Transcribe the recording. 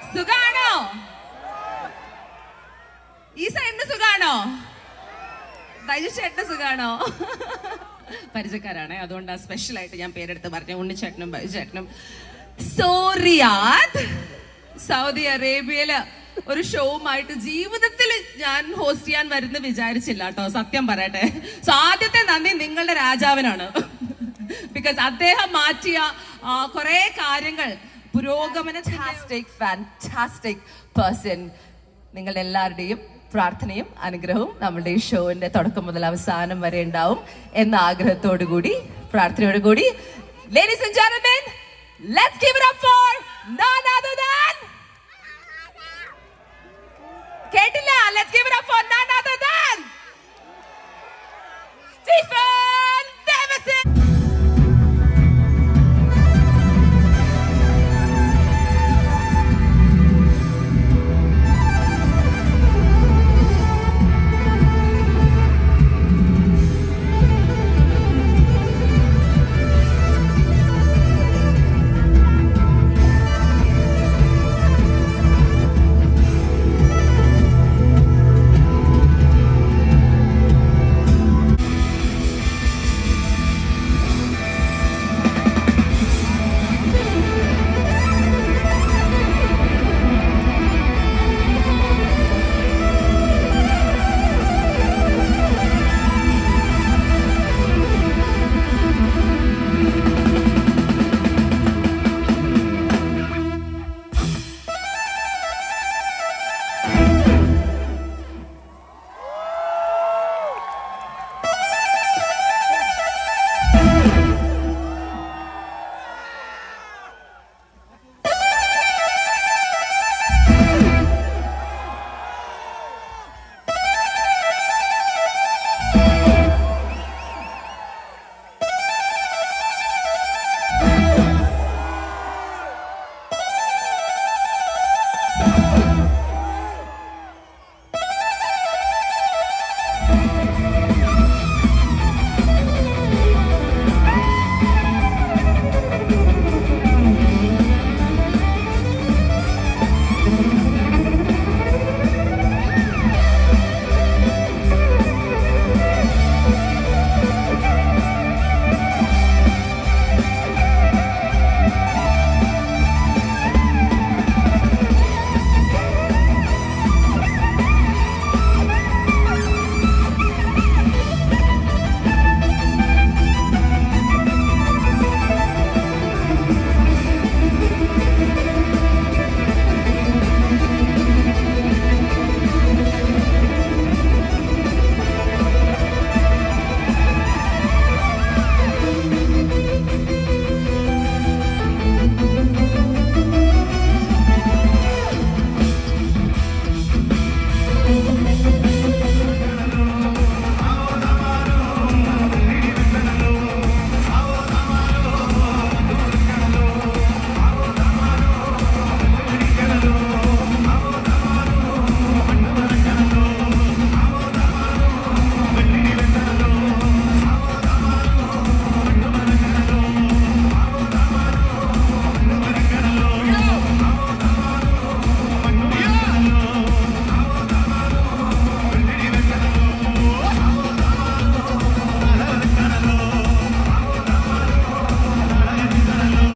സുഖാണോ ഈ സൈഡിന് സുഖാണോ ബൈജു ചേട്ടന് സുഖാണോ പരിചയക്കാരാണ് അതുകൊണ്ട് സ്പെഷ്യൽ ആയിട്ട് ഞാൻ പേരെടുത്ത് പറഞ്ഞു ഉണ്ണിച്ചേട്ടനും ബൈജു ചേട്ടനും സോറിയാദ് സൗദി അറേബ്യയില് ഒരു ഷോവുമായിട്ട് ജീവിതത്തിൽ ഞാൻ ഹോസ്റ്റ് ചെയ്യാൻ വരുന്ന വിചാരിച്ചില്ല കേട്ടോ സത്യം പറയട്ടെ സോ ആദ്യത്തെ നന്ദി നിങ്ങളുടെ രാജാവിനാണ് ബിക്കോസ് അദ്ദേഹം മാറ്റിയ കുറെ കാര്യങ്ങൾ പുരോഗമന ഫാന്റാസ്റ്റിക് ഫാന്റാസ്റ്റിക് പേഴ്സൺ നിങ്ങളുടെ എല്ലാവരുടെയും പ്രാർത്ഥനയും അനുഗ്രഹവും നമ്മുടെ ഈ ഷോവിന്റെ തുടക്കം മുതൽ അവസാനം വരെ ഉണ്ടാവും എന്ന ആഗ്രഹത്തോടു കൂടി പ്രാർത്ഥനയോടു കൂടി ലേഡീസ് ആൻഡ് ജെന്റിൽമെൻ